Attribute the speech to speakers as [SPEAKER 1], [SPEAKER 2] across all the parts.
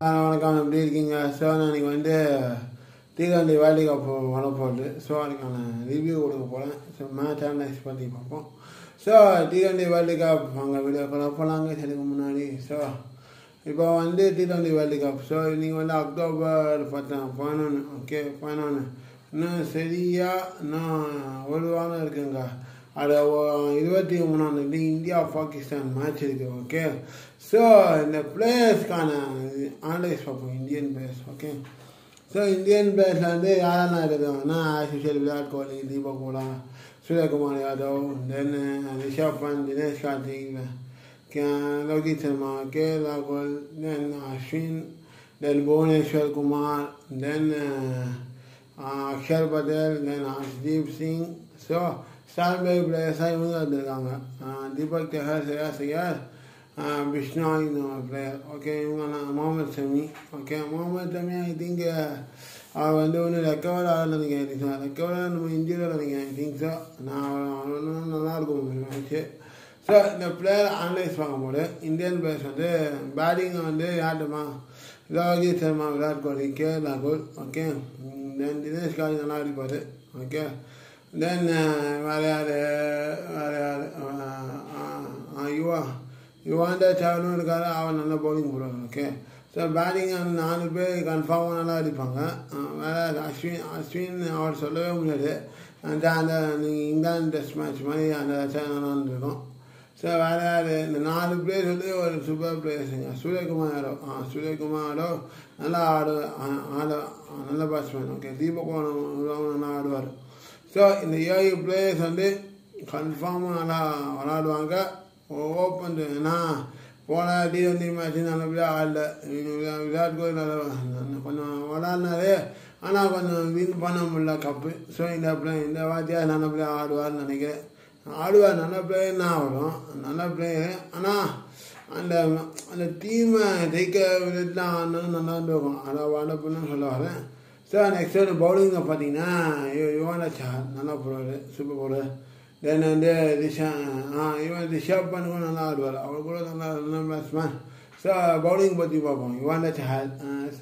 [SPEAKER 1] வணக்கம் எப்படி இருக்கீங்க ஸோ நான் வந்து டி டுவெண்ட்டி வேர்ல்டு கப் வரப்போகுது ஸோ அதுக்கான ரிவ்யூ கொடுக்க போகிறேன் ஸோ மேட்ச் அனலைஸ் பண்ணி பார்ப்போம் so T twenty world cup அங்கே வீடியோக்குள்ள போகலாங்க அதுக்கு முன்னாடி ஸோ இப்போ வந்து T twenty world cup so நீங்கள் வந்து அக்டோபர் பத்தாம் பதினொன்று ஓகே பதினொன்று இன்னும் சரியா இன்னும் ஒரு வாரம் இருக்குங்க அது இருபத்தி மூணாம் தேதி இந்தியா பாகிஸ்தான் மேட்ச் இருக்கு ஓகே ஸோ இந்த பிளேயர்ஸ்க்கான அனலைஸ் பார்ப்போம் Indian players okay so Indian பிளேயர்ஸில் வந்து யாரெல்லாம் இருக்காங்கன்னா ஆஸ் யூஷுவல் விராட் கோலி தீபக் கோலா சூரியகுமார் யாதவ் தென் ரிஷப் பந்த் தினேஷ் கார்த்திக் ரோஹித் சர்மா கே ராகுல் then Ashwin then Bhuvneshwar Kumar then Axar Patel then Harshdeep Singh so standby பிளேயர்ஸாக இவங்க இருந்திருக்காங்க தீபக் தெஹர் ஸ்ரேயா ஐயர் விஷ்ணா இன்னும் பிளேயர் ஓகே இவங்கெல்லாம் Mohammed Shami okay Mohammed Shami I think அவர் வந்து ஒன்று ரெக்கவர் ஆகல நீங்கள் ஐ திங்க் ரெக்கவர் நம்ம இன்ஜூரியில் நீங்கள் ஐ திங்க் ஸோ நான் அவ்வளோ நல்லாயிருக்கும் மேட்ச்சு ஸோ இந்த பிளேயர் அனலைஸ் பார்க்கும்போது இந்தியன் பிளேயர்ஸ் வந்து பேட்டிங்கை வந்து யார்ட்டுமா ரோஹித் சர்மா விராட் கோலி கே ராகுல் ஓகே தென் தினேஷ் கார்த்திக் நல்லா அடிப்பார் ஓகே தென் வேறு யார் வேறு யார் யுவா யுவாண்டா சாவலும் இருக்காரு அவன் நல்ல பவுலிங் போடுவாங்க ஓகே ஸோ பேட்டிங் அந்த நாலு பேர் கன்ஃபார்மாக நல்லா அடிப்பாங்க வேறு அஸ்வின் அஸ்வின் அவர் சொல்லவே முடியாது அந்த அந்த நீங்கள் இங்கிலாந்து டெஸ்ட் மேட்ச் மாதிரி அந்த நல்லா இருக்கும் ஸோ வேறு யார் இந்த நாலு பேர் வந்து ஒரு சூப்பர் பிளேயர்ஸுங்க சூரியகுமார் யாரோ ஆ சூரியகுமார் யாரோ நல்லா ஆடு ஆட நல்ல பேட்ஸ்மேன் ஓகே தீபக் நல்லா ஆடுவார் ஸோ இந்த ஏழு பிளேயர்ஸ் வந்து கன்ஃபார்மாக நல்லா விளாடுவாங்க ஓப்பன் ஏன்னா போன டி டுவெண்ட்டி மேட்ச் நல்லபடியாக ஆடல விராட் கோலி நல்லா கொஞ்சம் விளாட்னாரு ஆனால் கொஞ்சம் வின் பண்ண முடியல கப்பு ஸோ இந்த பிளே இந்த வாத்தியாக நல்லபடியாக ஆடுவார்னு நினைக்கிறேன் ஆடுவார் நல்ல பிளேயர் தான் வரும் நல்ல பிளேயர் ஆனால் அந்த அந்த டீமை ஜெயிக்க விதத்தில் ஆடணும் நல்லா இருக்கும் அதை வாடப்புன்னு சொல்ல வரேன் ஸோ நெக்ஸ்ட் வந்து பவுலிங்கில் பார்த்தீங்கன்னா யுவான சார் நல்லா போடுவார் சூப்பர் போடுவார் தென் வந்து ரிஷா ஆ இவன் ரிஷப் பண்ண கூட நல்லா ஆடுவார் அவர் கூட நல்லா நல்ல பேட்ஸ்மேன் ஸோ பவுலிங் பற்றி பார்ப்போம் யுவான சஹால்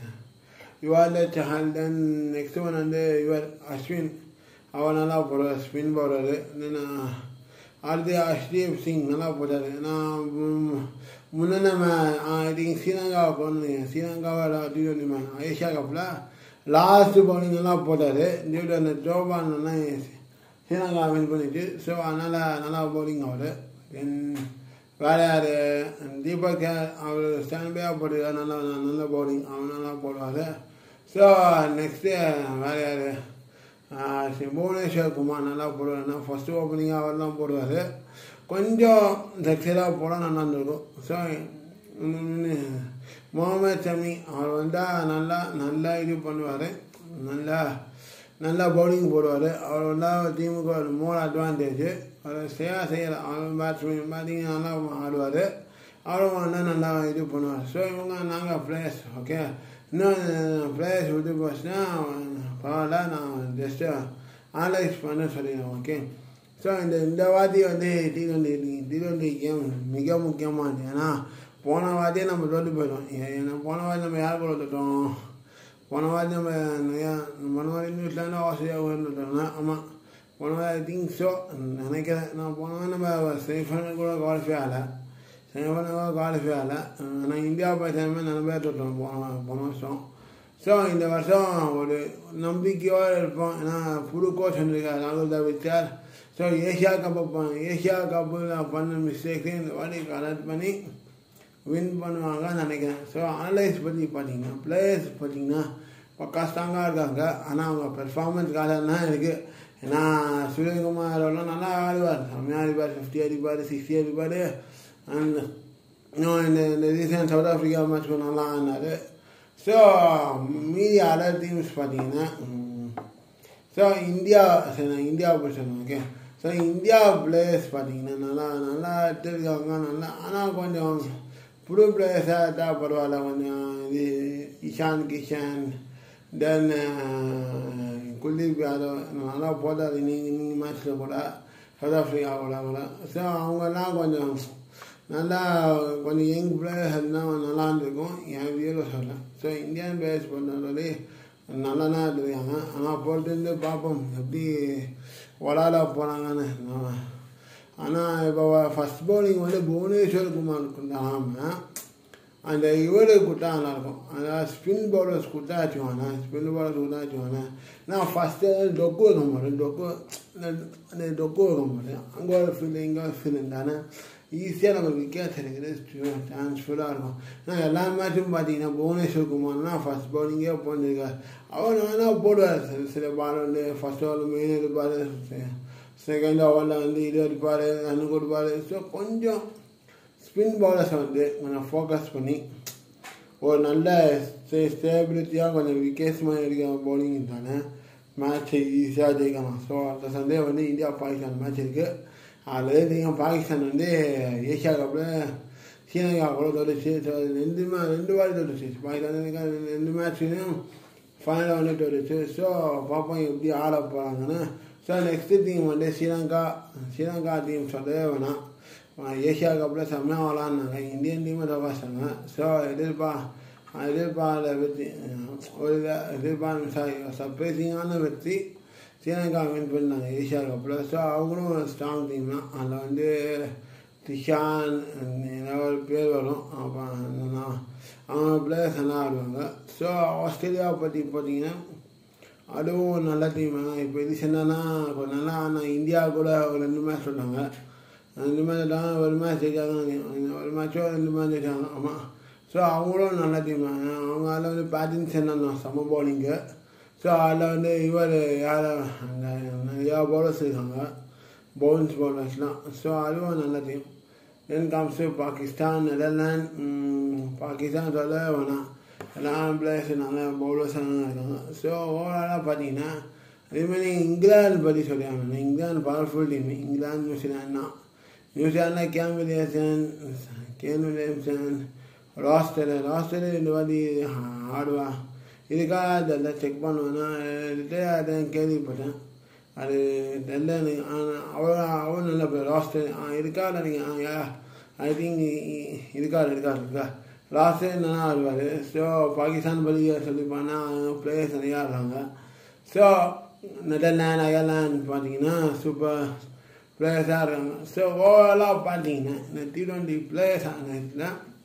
[SPEAKER 1] யுவான சஹால் தென் நெக்ஸ்ட் ஒன் வந்து இவர் அஸ்வின் அவர் நல்லா போடுவார் ஸ்பின் போடுறாரு தென் அடுத்து அஷ்தீப் சிங் நல்லா போட்டார் ஏன்னா முன்னே நம்ம ஐ திங்க் ஸ்ரீலங்காவை போனீங்க ஸ்ரீலங்காவோட டி டுவெண்ட்டி மேன் ஏஷியா கப்பில் லாஸ்ட்டு பவுலிங் எல்லாம் போட்டார் டியூ அந்த ஜோபான் எல்லாம் ஸ்ரீலங்கா வின் பண்ணிச்சு ஸோ அதனால் நல்லா பவுலிங் அவர் தென் வேறு யார் தீபக் அவர் ஸ்டாண்ட் போட்டுருக்கார் நல்லா நல்ல பவுலிங் அவன் நல்லா போடுவார் ஸோ நெக்ஸ்ட்டு வேறு யார் புவனேஸ்வர் குமார் நல்லா போடுவார் ஃபஸ்ட்டு ஓப்பனிங் அவர் தான் போடுவார் கொஞ்சம் செக்ஸராக போட நல்லா இருந்திருக்கும் ஸோ முகமது ஷமி அவர் வந்தால் நல்லா நல்லா இது பண்ணுவார் நல்லா நல்லா பவுலிங் போடுவார் அவர் வந்தால் டீமுக்கு ஒரு மோர் அட்வான்டேஜ் அவர் சேவா செய்யலாம் அவர் பேட்ஸ்மேன் பேட்டிங் நல்லா ஆடுவார் அவரும் வந்தால் நல்லா இது பண்ணுவார் ஸோ இவங்க நாங்கள் பிளேயர்ஸ் ஓகே இன்னும் பிளேயர்ஸ் விட்டு போச்சுன்னா பரவாயில்ல நான் ஜஸ்ட்டு அனலைஸ் பண்ண சொல்லிடுவேன் ஓகே ஸோ இந்த இந்த வாட்டி வந்து T twenty T twenty game மிக முக்கியமானது ஏன்னா போன வாட்டியே நம்ம தோற்று போயிட்டோம் ஏன்னா போன வாட்டி நம்ம யார் கூட விட்டுட்டோம் போன வாட்டி நம்ம நிறையா போன வாட்டி நியூஸ்லாண்டு ஆஸ்திரேலியா விட்டுட்டோம்னா ஆமாம் போன வாட்டி திங்க் ஸோ நினைக்கிறேன் நான் போன வாட்டி நம்ம செமிஃபைனல் கூட குவாலிஃபை ஆகலை செமிஃபைனல் கூட குவாலிஃபை ஆகலை ஆனால் இந்தியா பைசாமே நல்ல பேர் தொட்டோம் போன போன வருஷம் ஸோ இந்த வருஷம் ஒரு நம்பிக்கையோடு இருப்போம் ஏன்னா புது கோச் வந்திருக்கார் ராகுல் தாவித் சார் ஸோ ஏஷியா கப்பை ஏஷியா கப்பில் பண்ண மிஸ்டேக்கு இந்த வாட்டி கரெக்ட் பண்ணி வின் பண்ணுவாங்கன்னு நினைக்கிறேன் ஸோ அனலைஸ் பற்றி பார்த்தீங்கன்னா பிளேயர்ஸ் பார்த்தீங்கன்னா பக்கா ஸ்ட்ராங்காக இருக்காங்க ஆனால் அவங்க பெர்ஃபார்மன்ஸ்க்காக தான் இருக்குது ஏன்னா சூரியகுமாரெல்லாம் நல்லா ஆடுவார் செம்மையாக அடிப்பார் ஃபிஃப்டி அடிப்பார் சிக்ஸ்டி அடிப்பார் அண்ட் இன்னும் இந்த இந்த ரீசன்ட் சவுத் ஆஃப்ரிக்கா மேட்ச் நல்லா ஆடினார் ஸோ மீதி அதர் டீம்ஸ் பார்த்தீங்கன்னா ஸோ இந்தியா சரி நான் இந்தியாவை போய் சொல்லுவேன் ஓகே ஸோ இந்தியா பிளேயர்ஸ் பார்த்தீங்கன்னா நல்லா நல்லா எடுத்துருக்காங்க நல்லா ஆனால் கொஞ்சம் புது பிளேயர்ஸாக எடுத்தா பரவாயில்ல கொஞ்சம் இது இஷான் கிஷான் தென் குல்தீப் யாதவ் நல்லா போட்டார் நீங்கள் நீங்கள் மேட்ச்சில் கூட சவுத் ஆஃப்ரிக்கா கூட கூட ஸோ அவங்கெல்லாம் கொஞ்சம் நல்லா கொஞ்சம் யங் பிளேயர்ஸ் இருந்தால் நல்லா இருந்திருக்கும் என் வியூவில் சொல்கிறேன் ஸோ இந்தியன் பிளேயர்ஸ் பொறுத்தவரை நல்லா தான் இருந்திருக்காங்க ஆனால் போட்டு இருந்து பார்ப்போம் எப்படி விளாட போகிறாங்கன்னு ஆனால் இப்போ ஃபஸ்ட் பவுலிங் வந்து புவனேஸ்வர் குமார் கொடுத்தாம அந்த இவர் கொடுத்தா நல்லாயிருக்கும் அதாவது ஸ்பின் பவுலர்ஸ் கொடுத்தா வச்சுக்கோங்க ஸ்பின் பவுலர்ஸ் கொடுத்தா வச்சுக்கோங்க நான் ஃபஸ்ட்டு டொக்கு வைக்க மாட்டேன் டொக்கு அந்த டொக்கு வைக்க மாட்டேன் அங்கே ஒரு ஃபீல் இங்கே ஒரு ஃபீல் தானே ஈஸியாக நம்ம விக்கெட் எடுக்கிறது சான்ஸ்ஃபுல்லாக இருக்கும் ஆனால் எல்லா மேட்சும் பார்த்தீங்கன்னா புவனேஸ்வர் குமார்னா ஃபஸ்ட் பவுலிங்கே போயிருக்கார் அவர் நானா போடுவார் சில சில பால் வந்து ஃபஸ்ட் ஓவர் மெயின் எடுப்பார் செகண்ட் ஓவரில் வந்து இது அடிப்பார் ரன் கொடுப்பார் ஸோ கொஞ்சம் ஸ்பின் பவுலர்ஸை வந்து கொஞ்சம் ஃபோக்கஸ் பண்ணி ஒரு நல்ல ஸ்டே ஸ்டேபிலிட்டியாக கொஞ்சம் விக்கெட்ஸ் மாதிரி எடுக்கிற பவுலிங் தானே மேட்ச்சை ஈஸியாக ஜெயிக்கலாம் ஸோ அந்த சண்டே வந்து இந்தியா பாகிஸ்தான் மேட்ச் இருக்குது அதில் தெரியும் பாகிஸ்தான் வந்து ஏஷியா கப்பில் ஸ்ரீலங்கா கூட தோற்றுச்சு ஸோ ரெண்டு மே ரெண்டு வாரி தோற்றுச்சு பாகிஸ்தான் ரெண்டு மேட்ச்லையும் ஃபைனல் வந்து தோற்றுச்சு ஸோ பார்ப்போம் எப்படி ஆட போகிறாங்கன்னு ஸோ நெக்ஸ்ட்டு டீம் வந்து ஸ்ரீலங்கா ஸ்ரீலங்கா டீம் சொல்லவே வேணாம் ஏஷியா கப்பில் செம்மையாக விளாட்னாங்க இந்தியன் டீமை தோக்காச்சாங்க ஸோ எதிர்பா எதிர்பார்த்த வெற்றி ஒரு எதிர்பார்த்த சாரி சர்ப்ரைசிங்கான வெற்றி ஸ்ரீலங்கா வின் பண்ணாங்க ஏஷியா கப்பில் ஸோ அவங்களும் ஒரு ஸ்ட்ராங் டீம் தான் அதில் வந்து திஷான் ஒரு பேர் வரும் அப்போ அவங்க பிளேயர்ஸ் நல்லா ஆடுவாங்க ஸோ ஆஸ்திரேலியாவை பற்றி பார்த்தீங்கன்னா அதுவும் நல்ல டீம் இப்போ ரீசெண்டானா கொஞ்சம் நல்லா ஆனால் இந்தியா கூட ஒரு ரெண்டு மேட்ச் சொன்னாங்க ரெண்டு மேட்ச் தான் ஒரு மேட்ச் ஜெயிக்காங்க ஒரு மேட்சோ ரெண்டு மேட்ச் ஜெயிச்சாங்க ஆமாம் ஸோ அவங்களும் நல்ல டீம் அவங்க அதில் வந்து பேட்டின்சன் தான் செம்ம பவுலிங்கு ஸோ அதில் வந்து இவர் யார் அந்த நிறையா பவுலர்ஸ் இருக்காங்க பவுன்ஸ் பவுலர்ஸ்லாம் ஸோ அதுவும் நல்ல team then comes Pakistan Netherland Pakistan சொல்ல வேணாம் எல்லா பிளேயர்ஸ் நல்ல பவுலர்ஸ் எல்லாம் இருக்காங்க ஸோ ஓவராலாக பார்த்தீங்கன்னா அதேமாதிரி இங்கிலாந்து பற்றி சொல்லியாங்க England powerful team England New Zealand தான் நியூசிலாண்டில் கேம் வில்லியம்சன் கேன் வில்லியம்சன் ராஸ்டர் ராஸ்டர் இந்த மாதிரி ஆடுவா இதுக்காக அதெல்லாம் செக் பண்ணுவேன்னா ரிட்டையர் ஆகிட்டேன் கேள்விப்பட்டேன் அது தெரியல எனக்கு அவ்வளோ அவ்வளோ நல்ல பேர் ராஸ்டர் இருக்கா நீங்கள் ஐ திங்க் இருக்கார் இருக்கார் இருக்கா லாஸ்டே நல்லா ஆடுவார் ஸோ பாகிஸ்தான் பற்றி சொல்லிப்பானா பிளேயர்ஸ் நிறையா ஆடுறாங்க ஸோ நெதர்லாண்ட் அயர்லாண்ட் பார்த்தீங்கன்னா சூப்பர் பிளேயர்ஸாக இருக்காங்க ஸோ ஓவராலாக பார்த்தீங்கன்னா இந்த டி ட்வெண்ட்டி பிளேயர்ஸ் ஆனதில்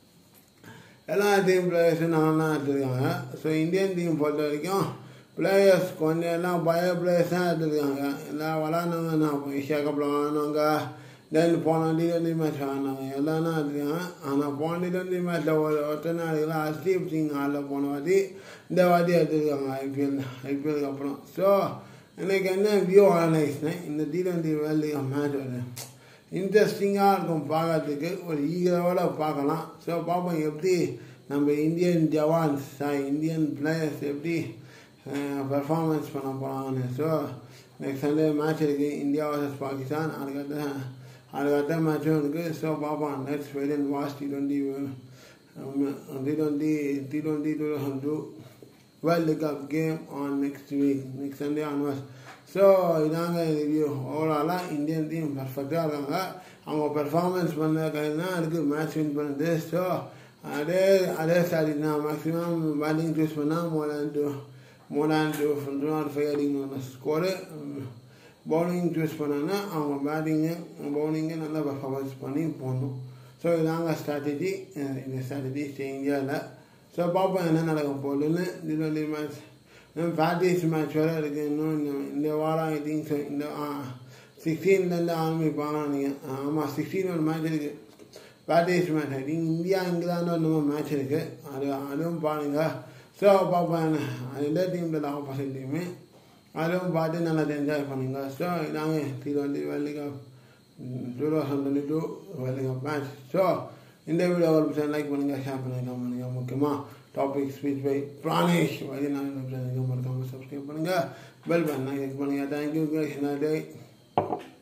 [SPEAKER 1] எல்லா டீம் பிளேயர்ஸும் நல்லா எடுத்துருக்காங்க ஸோ இந்தியன் டீம் பொறுத்த வரைக்கும் பிளேயர்ஸ் கொஞ்சம் எல்லாம் பய பிளேயர்ஸ் தான் எடுத்துருக்காங்க எல்லாம் விளாட்னவங்க நான் ஏஷியா கப்பில் விளாட்னவங்க தென் போன டி ட்வெண்ட்டி மேட்ச் ஆடினாங்க எல்லாம் தான் எடுத்துருக்காங்க ஆனால் போன டி ட்வெண்ட்டி மேட்ச்சில் ஒரு ஒருத்தர் நாளைக்கு ஹர்ஷ்தீப் சிங் ஆடல போன வாட்டி இந்த வாட்டி எடுத்துருக்காங்க ஐபிஎல் ஐபிஎலுக்கு அப்புறம் ஸோ எனக்கு என்ன வியூ அனலைஸ்னேன் இந்த T twenty world cup match வருது இன்ட்ரெஸ்டிங்காக இருக்கும் பார்க்கறதுக்கு ஒரு ஈகரோட பார்க்கலாம் ஸோ பார்ப்போம் எப்படி நம்ம இந்தியன் ஜவான்ஸ் இந்தியன் பிளேயர்ஸ் எப்படி பெர்ஃபார்மன்ஸ் பண்ண போகிறாங்கன்னு ஸோ நெக்ஸ்ட் சண்டே மேட்ச் இருக்குது இந்தியா வர்சஸ் பாகிஸ்தான் அதுக்கடுத்த அதுக்கடுத்த மேட்சும் இருக்குது ஸோ பார்ப்போம் next wait and watch T twenty T twenty T twenty two thousand two world cup game on next week next Sunday onwards so இதாங்க review ஓவராலாக Indian team பர்ஃபெக்டாக இருக்காங்க அவங்க பெர்ஃபார்மன்ஸ் பண்ண கையில் தான் இருக்குது மேட்ச் வின் பண்ணுறது ஸோ அதே அதே ஸ்டாடி தான் மேக்ஸிமம் பேட்டிங் சூஸ் பண்ணால் more than two more than two two nought five அடிங்க ஸ்கோரு பவுலிங் சூஸ் பண்ணாங்கன்னா அவங்க பேட்டிங்கு பவுலிங்கு நல்லா பர்ஃபார்மன்ஸ் பண்ணி போடணும் ஸோ இதாங்க ஸ்ட்ராட்டஜி இந்த ஸ்ட்ராட்டஜி இந்தியாவில் ஸோ பார்ப்போம் என்ன நடக்க போகுதுன்னு தீபாவளி மேட்ச் ப்ராக்டிஸ் மேட்ச் வேறு இருக்குது இன்னும் இந்த இந்த வாரம் ஐ திங்க் இந்த சிக்ஸ்டீன்லேருந்து ஆரம்பிப்பாங்க நீங்கள் ஆமாம் சிக்ஸ்டீன் ஒரு மேட்ச் இருக்குது practice match I think India England ஒரு மேட்ச் இருக்குது அது அதுவும் பாருங்கள் ஸோ பார்ப்பேன் என்ன அது டீமில் ஆப்போசிட் டீமு அதுவும் பார்த்து நல்லா என்ஜாய் பண்ணுங்க ஸோ நாங்கள் Deepavali world cup two thousand twenty two world cup match so இந்த வீடியோ ஒரு லைக் பண்ணுங்கள் ஷேர் பண்ணுங்கள் பண்ணுங்கள் முக்கியமாக டாபிக் ஸ்பீச் பை பிராணேஷ் வழி நான் மறக்காமல் சப்ஸ்கிரைப் பண்ணுங்கள் பெல் பண்ணால் கிளிக் பண்ணுங்கள் தேங்க்யூ டே